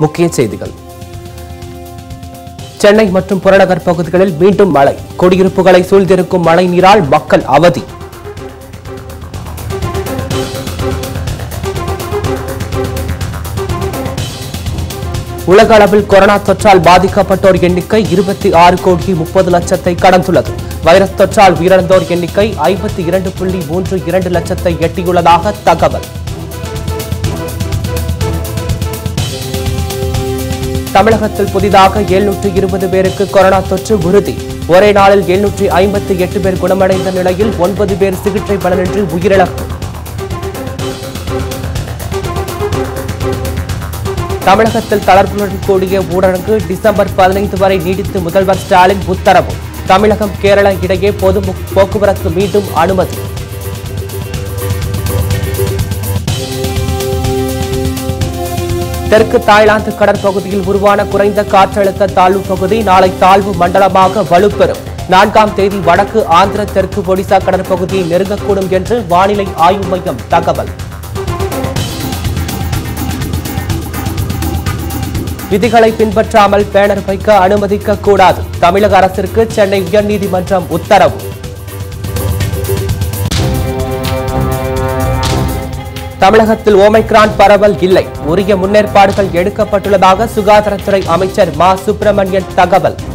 முக்கிய செய்திகள் சென்னை மற்றும் புறநகர் பகுதிகளில் மீண்டும் மழை குடியிருப்புகளை சூழ்ந்திருக்கும் மழை நீரால் மக்கள் அவதி உலக அளவில் கொரோனா தொற்றால் பாதிக்கப்பட்டோர் எண்ணிக்கை இருபத்தி ஆறு கோடி முப்பது லட்சத்தை கடந்துள்ளது வைரஸ் தொற்றால் உயிரிழந்தோர் எண்ணிக்கை ஐம்பத்தி இரண்டு புள்ளி மூன்று இரண்டு லட்சத்தை எட்டியுள்ளதாக தகவல் தமிழகத்தில் புதிதாக எழுநூற்று இருபது பேருக்கு கொரோனா தொற்று உறுதி ஒரே நாளில் எழுநூற்றி ஐம்பத்தி எட்டு பேர் குணமடைந்த நிலையில் ஒன்பது பேர் சிகிச்சை பலனின்றி உயிரிழப்பு தமிழகத்தில் தளர்வுடன் கூடிய ஊரடங்கு டிசம்பர் பதினைந்து வரை நீடித்து முதல்வர் ஸ்டாலின் உத்தரவு தமிழகம் கேரளா இடையே பொது மு- போக்குவரத்து மீண்டும் அனுமதி தெற்கு தாய்லாந்து கடற்பகுதியில் உருவான குறைந்த காற்றழுத்த தாழ்வு பகுதி நாளை தாழ்வு மண்டலமாக வலுப்பெறும் நான்காம் தேதி வடக்கு ஆந்திர தெற்கு ஒடிசா கடற்பகுதியை நெருங்கக்கூடும் என்று வானிலை ஆய்வு மையம் தகவல் விதிகளை பின்பற்றாமல் பேனர் வைக்க அனுமதிக்க கூடாது தமிழக அரசிற்கு சென்னை உயர்நீதிமன்றம் உத்தரவு தமிழகத்தில் ஓமைக்ரான் பரவல் இல்லை உரிய முன்னேற்பாடுகள் எடுக்கப்பட்டுள்ளதாக சுகாதாரத்துறை அமைச்சர் மா சுப்பிரமணியன் தகவல்